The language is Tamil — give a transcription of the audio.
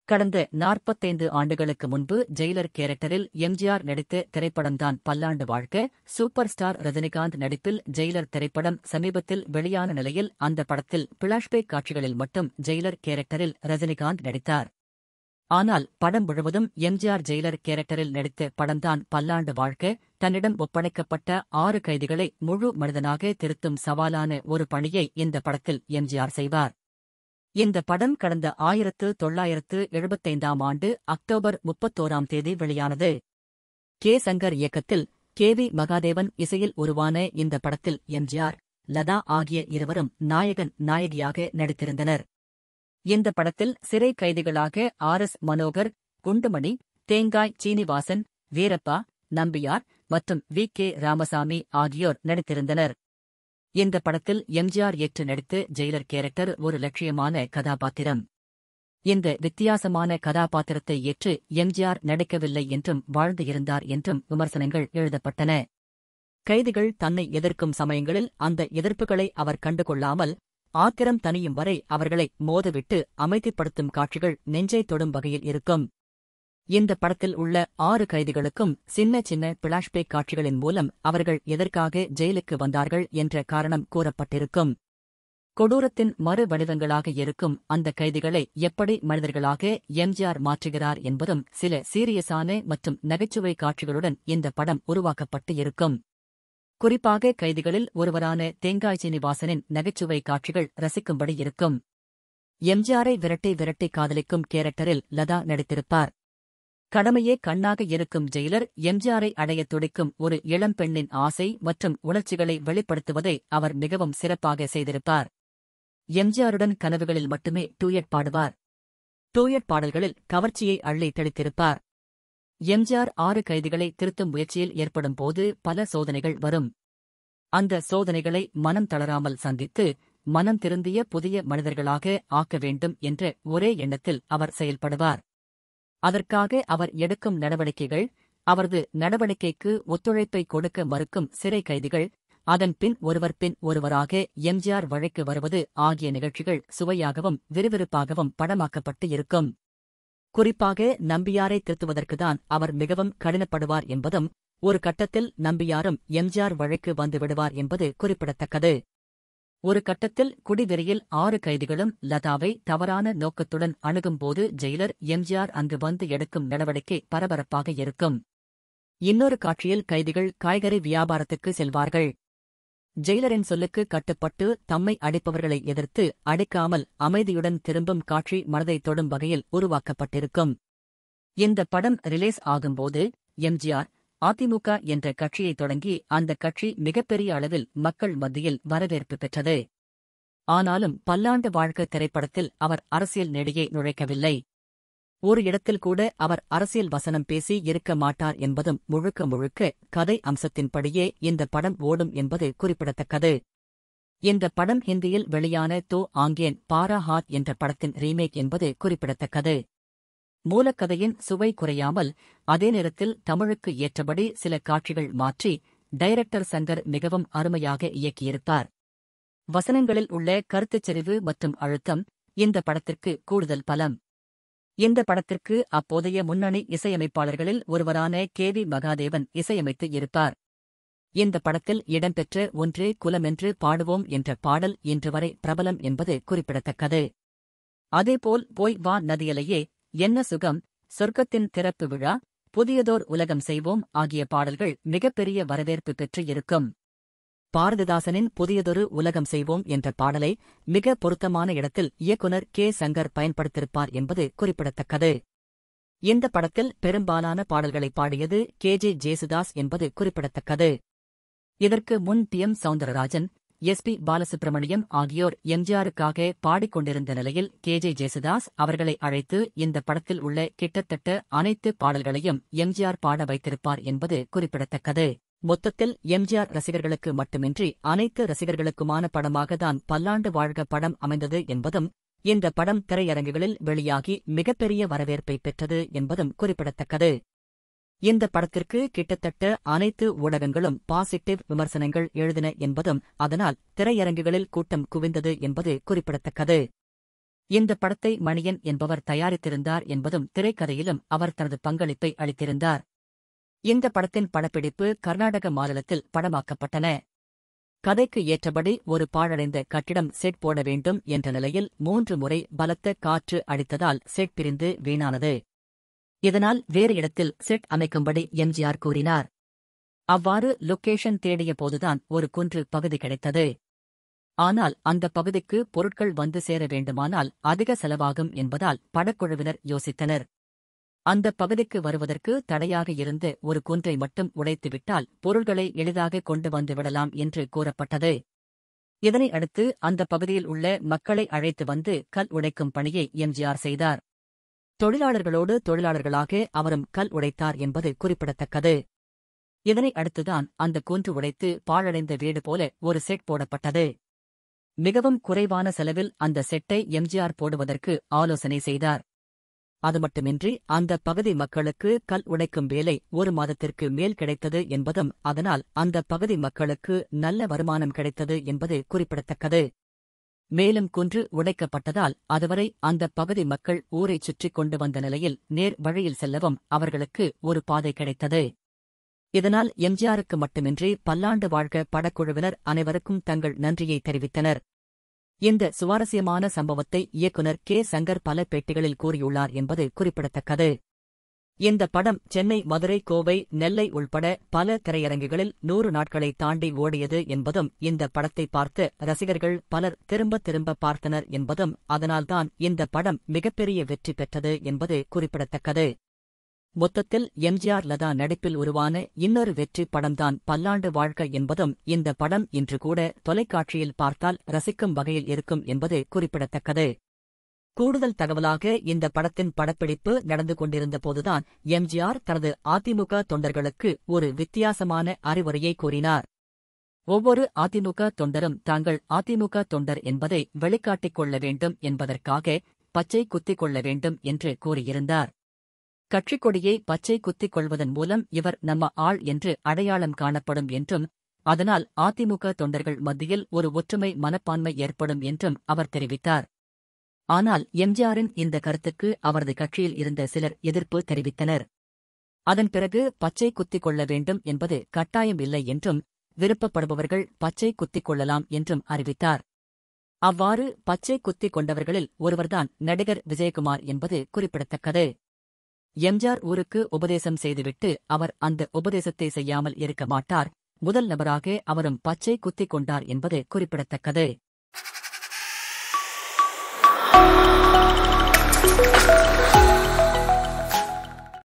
கடந்த நாற்பத்தைந்து ஆண்டுகளுக்கு முன்பு ஜெயிலர் கேரக்டரில் எம்ஜிஆர் நடித்த திரைப்படம்தான் பல்லாண்டு வாழ்க்க சூப்பர் ஸ்டார் ரஜினிகாந்த் நடிப்பில் ஜெயிலர் திரைப்படம் சமீபத்தில் வெளியான நிலையில் அந்த படத்தில் பிளாஷ்பேக் காட்சிகளில் மட்டும் ஜெயிலர் கேரக்டரில் ரஜினிகாந்த் நடித்தார் ஆனால் படம் முழுவதும் எம்ஜிஆர் ஜெயிலர் கேரக்டரில் நடித்த படம்தான் பல்லாண்டு வாழ்க்க தன்னிடம் ஒப்படைக்கப்பட்ட ஆறு கைதிகளை முழு மனிதனாக திருத்தும் சவாலான ஒரு பணியை இந்த படத்தில் எம்ஜிஆர் செய்வார் இந்த படம் கடந்த ஆயிரத்து தொள்ளாயிரத்து எழுபத்தைந்தாம் ஆண்டு அக்டோபர் முப்பத்தோராம் தேதி வெளியானது கே சங்கர் இயக்கத்தில் கே வி மகாதேவன் இசையில் உருவான இந்த படத்தில் எம்ஜிஆர் லதா ஆகிய இருவரும் நாயகன் நாயகியாக நடித்திருந்தனர் இந்த படத்தில் சிறை கைதிகளாக ஆர் எஸ் மனோகர் குண்டுமணி தேங்காய் சீனிவாசன் வீரப்பா நம்பியார் மற்றும் வி கே ராமசாமி ஆகியோர் நடித்திருந்தனர் இந்த படத்தில் எம்ஜிஆர் ஏற்று நடித்து ஜெயிலர் கேரக்டர் ஒரு லட்சியமான கதாபாத்திரம் இந்த வித்தியாசமான கதாபாத்திரத்தை ஏற்று எம்ஜிஆர் நடிக்கவில்லை என்றும் வாழ்ந்து இருந்தார் என்றும் விமர்சனங்கள் எழுதப்பட்டன கைதிகள் தன்னை எதிர்க்கும் சமயங்களில் அந்த எதிர்ப்புகளை அவர் கண்டுகொள்ளாமல் ஆத்திரம் தனியும் வரை அவர்களை மோதவிட்டு அமைதிப்படுத்தும் காட்சிகள் நெஞ்சை தொடும் வகையில் இருக்கும் இந்த படத்தில் உள்ள ஆறு கைதிகளுக்கும் சின்ன சின்ன பிளாஷ்பேக் காட்சிகளின் மூலம் அவர்கள் எதற்காக ஜெயிலுக்கு வந்தார்கள் என்ற காரணம் கூறப்பட்டிருக்கும் கொடூரத்தின் மறு வடிவங்களாக இருக்கும் அந்த கைதிகளை எப்படி மனிதர்களாக எம்ஜிஆர் மாற்றுகிறார் என்பதும் சில சீரியஸான மற்றும் நகைச்சுவை காட்சிகளுடன் இந்த படம் உருவாக்கப்பட்டு இருக்கும் குறிப்பாக கைதிகளில் ஒருவரான தேங்காய் சீனிவாசனின் நகைச்சுவை காட்சிகள் ரசிக்கும்படி இருக்கும் எம்ஜிஆரை விரட்டி விரட்டி காதலிக்கும் கேரக்டரில் லதா நடித்திருப்பார் கடமையே கண்ணாக இருக்கும் ஜெயிலர் எம்ஜிஆரை அடையத் துடிக்கும் ஒரு இளம்பெண்ணின் ஆசை மற்றும் உணர்ச்சிகளை வெளிப்படுத்துவதை அவர் மிகவும் சிறப்பாக செய்திருப்பார் எம்ஜிஆருடன் கனவுகளில் மட்டுமே டூயட் பாடுவார் டூயட் பாடல்களில் கவர்ச்சியை அள்ளி தெளித்திருப்பார் எம்ஜிஆர் ஆறு கைதிகளை திருத்தும் முயற்சியில் ஏற்படும் போது பல சோதனைகள் வரும் அந்த சோதனைகளை மனம் தளராமல் சந்தித்து மனம் திருந்திய புதிய மனிதர்களாக ஆக்க வேண்டும் என்ற ஒரே எண்ணத்தில் அவர் செயல்படுவார் அதற்காக அவர் எடுக்கும் நடவடிக்கைகள் அவரது நடவடிக்கைக்கு ஒத்துழைப்பை கொடுக்க மறுக்கும் சிறை கைதிகள் அதன் பின் ஒருவர் பின் ஒருவராக எம்ஜிஆர் வழைக்கு வருவது ஆகிய நிகழ்ச்சிகள் சுவையாகவும் விறுவிறுப்பாகவும் படமாக்கப்பட்டு இருக்கும் குறிப்பாக நம்பியாரை திருத்துவதற்குதான் அவர் மிகவும் கடினப்படுவார் என்பதும் ஒரு கட்டத்தில் நம்பியாரும் எம்ஜிஆர் வழைக்கு வந்து விடுவார் என்பது குறிப்பிடத்தக்கது ஒரு கட்டத்தில் குடிவெறியில் ஆறு கைதிகளும் லதாவை தவறான நோக்கத்துடன் அணுகும்போது ஜெயிலர் எம்ஜிஆர் அங்கு வந்து எடுக்கும் நடவடிக்கை பரபரப்பாக இருக்கும் இன்னொரு காட்சியில் கைதிகள் காய்கறி வியாபாரத்துக்கு செல்வார்கள் ஜெயிலரின் சொல்லுக்கு கட்டுப்பட்டு தம்மை அடிப்பவர்களை எதிர்த்து அடிக்காமல் அமைதியுடன் திரும்பும் காட்சி மனதை தொடும் வகையில் உருவாக்கப்பட்டிருக்கும் இந்த படம் ரிலீஸ் ஆகும்போது எம்ஜிஆர் அதிமுக என்ற கட்சியை தொடங்கி அந்த கட்சி மிகப்பெரிய அளவில் மக்கள் மத்தியில் வரவேற்பு பெற்றது ஆனாலும் பல்லாண்டு வாழ்க்கை திரைப்படத்தில் அவர் அரசியல் நெடியே நுழைக்கவில்லை ஒரு இடத்தில் கூட அவர் அரசியல் வசனம் பேசி இருக்க மாட்டார் என்பதும் முழுக்க முழுக்க கதை அம்சத்தின்படியே இந்த படம் ஓடும் என்பது குறிப்பிடத்தக்கது இந்த படம் ஹிந்தியில் வெளியான தோ ஆங்கேன் பாரா ஹாத் என்ற படத்தின் ரீமேக் என்பது குறிப்பிடத்தக்கது மூலக்கதையின் சுவை குறையாமல் அதே நேரத்தில் தமிழுக்கு ஏற்றபடி சில காட்சிகள் மாற்றி டைரக்டர் சங்கர் மிகவும் அருமையாக இயக்கியிருப்பார் வசனங்களில் உள்ள கருத்துச்செறிவு மற்றும் அழுத்தம் இந்த படத்திற்கு கூடுதல் பலம் இந்த படத்திற்கு அப்போதைய முன்னணி இசையமைப்பாளர்களில் ஒருவரான கே வி மகாதேவன் இசையமைத்து இருப்பார் இந்த படத்தில் இடம்பெற்ற ஒன்றே குலமென்று பாடுவோம் என்ற பாடல் இன்று வரை பிரபலம் என்பது குறிப்பிடத்தக்கது அதேபோல் போய் வா நதியலையே என்ன சுகம் சொர்க்கத்தின் திறப்பு விழா புதியதோர் உலகம் செய்வோம் ஆகிய பாடல்கள் மிகப்பெரிய வரவேற்பு பெற்று இருக்கும் பாரதிதாசனின் புதியதொரு உலகம் செய்வோம் என்ற பாடலை மிக பொருத்தமான இடத்தில் இயக்குனர் கே சங்கர் பயன்படுத்தியிருப்பார் என்பது குறிப்பிடத்தக்கது இந்த படத்தில் பெரும்பாலான பாடல்களை பாடியது கே ஜே ஜேசுதாஸ் என்பது குறிப்பிடத்தக்கது இதற்கு முன் T M Soundararajan S P Balasubramaniam ஆகியோர் எம்ஜிஆருக்காக பாடிக்கொண்டிருந்த நிலையில் கே ஜே ஜேசுதாஸ் அவர்களை அழைத்து இந்த படத்தில் உள்ள கிட்டத்தட்ட அனைத்து பாடல்களையும் எம்ஜிஆர் பாட வைத்திருப்பார் என்பது குறிப்பிடத்தக்கது மொத்தத்தில் எம்ஜிஆர் ரசிகர்களுக்கு மட்டுமின்றி அனைத்து ரசிகர்களுக்குமான படமாகத்தான் பல்லாண்டு வாழ்க படம் அமைந்தது என்பதும் இந்த படம் திரையரங்குகளில் வெளியாகி மிகப்பெரிய வரவேற்பை பெற்றது என்பதும் குறிப்பிடத்தக்கது இந்த படத்திற்கு கிட்டத்தட்ட அனைத்து ஊடகங்களும் பாசிட்டிவ் விமர்சனங்கள் எழுதின என்பதும் அதனால் திரையரங்குகளில் கூட்டம் குவிந்தது என்பது குறிப்பிடத்தக்கது இந்த படத்தை மணியன் என்பவர் தயாரித்திருந்தார் என்பதும் திரைக்கதையிலும் அவர் தனது பங்களிப்பை அளித்திருந்தார் இந்த படத்தின் படப்பிடிப்பு கர்நாடக மாநிலத்தில் படமாக்கப்பட்டன கதைக்கு ஏற்றபடி ஒரு பாழடைந்த கட்டிடம் செட் போட வேண்டும் என்ற நிலையில் மூன்று முறை பலத்த காற்று அடித்ததால் செட் பிரிந்து வீணானது இதனால் வேறு இடத்தில் செட் அமைக்கும்படி எம்ஜிஆர் கூறினார் அவ்வாறு லொக்கேஷன் தேடிய போதுதான் ஒரு குன்று பகுதி கிடைத்தது ஆனால் அந்த பகுதிக்கு பொருட்கள் வந்து சேர வேண்டுமானால் அதிக செலவாகும் என்பதால் படக்குழுவினர் யோசித்தனர் அந்த பகுதிக்கு வருவதற்கு தடையாக இருந்த ஒரு குன்றை மட்டும் உடைத்துவிட்டால் பொருள்களை எளிதாக கொண்டு வந்து விடலாம் என்று கூறப்பட்டது இதனை அடுத்து அந்த பகுதியில் உள்ள மக்களை அழைத்து வந்து கல் உடைக்கும் பணியை எம்ஜிஆர் செய்தார் தொழிலாளர்களோடு தொழிலாளர்களாக அவரும் கல் உடைத்தார் என்பது குறிப்பிடத்தக்கது இதனை அடுத்துதான் அந்த குன்று உடைத்து பாழடைந்த வீடு போல ஒரு செட் போடப்பட்டது மிகவும் குறைவான செலவில் அந்த செட்டை எம்ஜிஆர் போடுவதற்கு ஆலோசனை செய்தார் அது மட்டுமின்றி அந்த பகுதி மக்களுக்கு கல் உடைக்கும் வேலை ஒரு மாதத்திற்கு மேல் கிடைத்தது என்பதும் அதனால் அந்த பகுதி மக்களுக்கு நல்ல வருமானம் கிடைத்தது என்பது குறிப்பிடத்தக்கது மேலும் குன்று உடைக்கப்பட்டதால் அதுவரை அந்த பகுதி மக்கள் ஊரைச் சுற்றிக் கொண்டு வந்த நிலையில் நேர் வழியில் செல்லவும் அவர்களுக்கு ஒரு பாதை கிடைத்தது இதனால் எம்ஜிஆருக்கு மட்டுமின்றி பல்லாண்டு வாழ்க படக்குழுவினர் அனைவருக்கும் தங்கள் நன்றியை தெரிவித்தனர் இந்த சுவாரஸ்யமான சம்பவத்தை இயக்குனர் கே சங்கர் பல பேட்டிகளில் கூறியுள்ளார் என்பது குறிப்பிடத்தக்கது இந்த படம் சென்னை மதுரை கோவை நெல்லை உள்பட பல திரையரங்குகளில் நூறு நாட்களை தாண்டி ஓடியது என்பதும் இந்த படத்தை பார்த்து ரசிகர்கள் பலர் திரும்ப திரும்ப பார்த்தனர் என்பதும் அதனால்தான் இந்த படம் மிகப்பெரிய வெற்றி பெற்றது என்பது குறிப்பிடத்தக்கது மொத்தத்தில் எம்ஜிஆர் லதா நடிப்பில் உருவான இன்னொரு வெற்றி படம்தான் பல்லாண்டு வாழ்க்கை என்பதும் இந்த படம் இன்று கூட தொலைக்காட்சியில் பார்த்தால் ரசிக்கும் வகையில் இருக்கும் என்பது குறிப்பிடத்தக்கது கூடுதல் தகவலாக இந்த படத்தின் படப்பிடிப்பு நடந்து கொண்டிருந்த போதுதான் எம்ஜிஆர் தனது அதிமுக தொண்டர்களுக்கு ஒரு வித்தியாசமான அறிவுரையை கூறினார் ஒவ்வொரு அதிமுக தொண்டரும் தாங்கள் அதிமுக தொண்டர் என்பதை வெளிக்காட்டிக் கொள்ள வேண்டும் என்பதற்காக பச்சை குத்திக் கொள்ள வேண்டும் என்று கூறியிருந்தார் கட்சிக் கொடியை பச்சை குத்திக் கொள்வதன் மூலம் இவர் நம்ம ஆள் என்று அடையாளம் காணப்படும் என்றும் அதனால் அதிமுக தொண்டர்கள் மத்தியில் ஒரு ஒற்றுமை மனப்பான்மை ஏற்படும் என்றும் அவர் தெரிவித்தார் ஆனால் எம்ஜிஆரின் இந்த கருத்துக்கு அவரது கட்சியில் இருந்த சிலர் எதிர்ப்பு தெரிவித்தனர் அதன் பிறகு பச்சை குத்திக் கொள்ள வேண்டும் என்பது கட்டாயம் இல்லை என்றும் விருப்பப்படுபவர்கள் பச்சை குத்திக் கொள்ளலாம் என்றும் அறிவித்தார் அவ்வாறு பச்சை குத்திக் கொண்டவர்களில் ஒருவர்தான் நடிகர் விஜயகுமார் என்பது குறிப்பிடத்தக்கது எம்ஜிஆர் ஊருக்கு உபதேசம் செய்துவிட்டு அவர் அந்த உபதேசத்தை செய்யாமல் இருக்க மாட்டார் முதல் நபராக அவரும் பச்சை குத்திக் கொண்டார் என்பது குறிப்பிடத்தக்கது